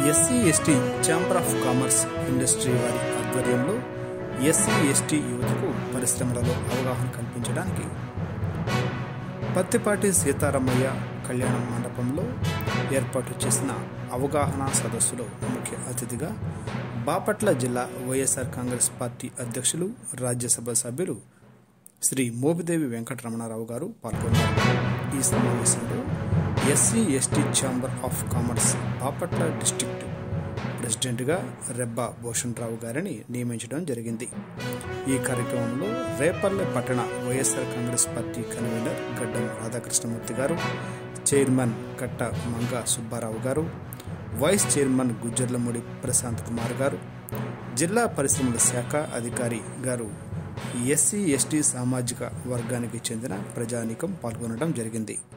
SC ST chamber of commerce industry వారి ఆధ్వర్యంలో SC ST యువతకు పరిశ్రమలలో అవగాహన కల్పించడానికి పత్తిపాటి సీతారామయ్య కళ్యాణ మండపంలో ఏర్పాటు చేసిన అవగాహన సదస్సులో ముఖ్య అతిథిగా బాపట్ల జిల్లా వైఎస్ఆర్ కాంగ్రెస్ పార్టీ అధ్యక్షులు రాజ్యసభ సభ్యులు శ్రీ మోపిదేవి వెంకటరమణారావు గారు పాల్గొన్నారు ఈ సమావేశంలో SC ST chamber of commerce Bapatla district ప్రెసిడెంట్గా రెబ్బా భూషణ్ రావు గారిని నియమించడం జరిగింది ఈ కార్యక్రమంలో రేపల్లె పట్టణ వైఎస్ఆర్ కాంగ్రెస్ పార్టీ కన్వీనర్ గడ్డం రాధాకృష్ణమూర్తి గారు చైర్మన్ కట్ట మంగ సుబ్బారావు గారు వైస్ చైర్మన్ గుజ్జర్లమూడి ప్రశాంత్ కుమార్ గారు జిల్లా పరిశ్రమల శాఖ అధికారి గారు ఎస్సీ ఎస్టీ సామాజిక వర్గానికి చెందిన ప్రజానీకం పాల్గొనడం జరిగింది